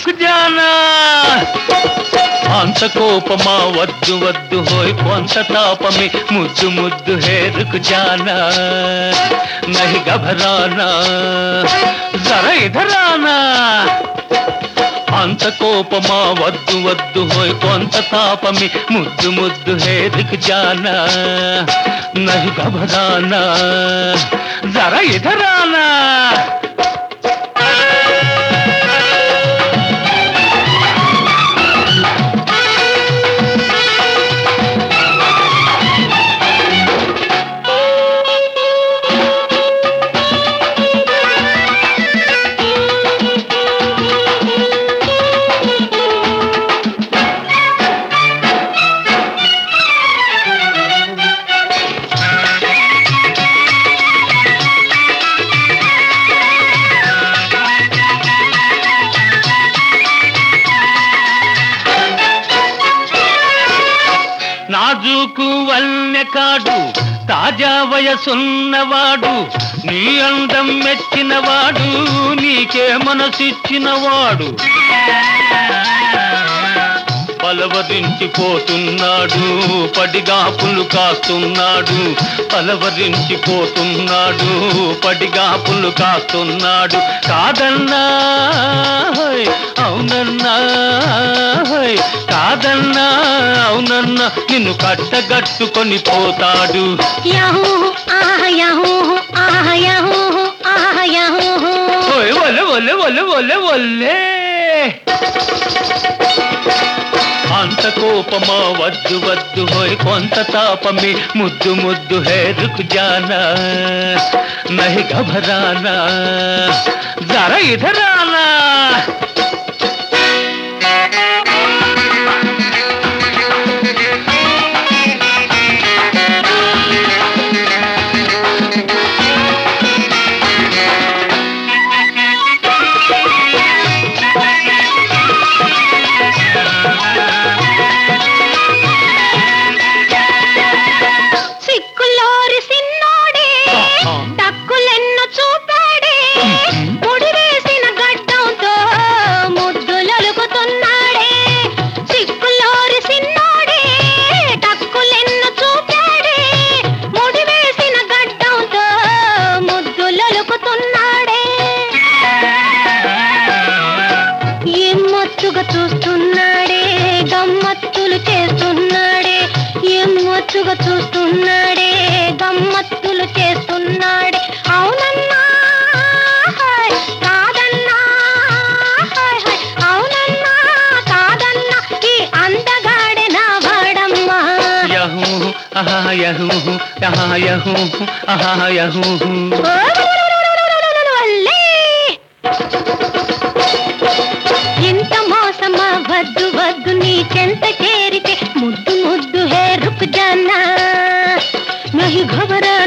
రుక్ జానా అంత కోపమా వద్దు వద్దు హోయ్ కొంత తాపమే ముద్దు ముద్దు హే రుక్ జానా నహి గభరానా జర ఇధరానా అంత కోపమా వద్దు వద్దు హోయ్ కొంత తాపమే ముద్దు ముద్దు హే రుక్ జానా నహి గభరానా జర ఇధరానా నాజుకు వల్నెకాడు తాజా వయసున్నవాడు నీ అందం మెచ్చినవాడు నీకే మనసిచ్చినవాడు పలవరించిపోతున్నాడు పడిగాపులు కాస్తున్నాడు పలవరించిపోతున్నాడు పడిగాపులు కాస్తున్నాడు కాదన్నా హోయ్, అవునన్నా హోయ్, కాదన్నా అవునన్నా నిన్ను కట్టగట్టుకొని పోతాడు యాహూ ఆహ యాహూ ఆహ యాహూ ఆహ యాహూ ఓయ్ ఒలే ఒలే ఒలే ఒలే ఒలే అంత కోపమా వద్దు వద్దు హోయ్ కొంత తాపమే ముద్దు ముద్దు హే రుక్ జానా నహి గభరానా జర ఇధరానా సిక్కులోరి సిన్నోడే టక్కులెన్నో చూపాడే ముడి వేసిన గడ్డంతో ముద్దులొలుకుతున్నాడే సిక్కులోరి సిన్నోడే టక్కులెన్నో చూపాడే ముడి వేసిన గడ్డంతో ముద్దులొలుకుతున్నాడే ఎమ్మత్తుగా చూస్తున్నాడే గమ్మత్తులు చేస్తున్నాడే ఎమ్మత్తుగా చూస్తున్నాడే గమ్మత్తులు చేస్తున్నాడే అవునన్నా హాయ్, కాదన్నా హాయ్, హాయ్, అవునన్నా కాదన్నా ఈ అందగాడే నా వాడమ్మా యహూ ఆహా యహూ ఆహా యహూ ఆహా యహూ వల్లే. ఎంత మోసమా వద్దు వద్దు నీ చెంత చేరితే ముద్దు ముద్దు హే రుక్ జానా నహి ఘబరా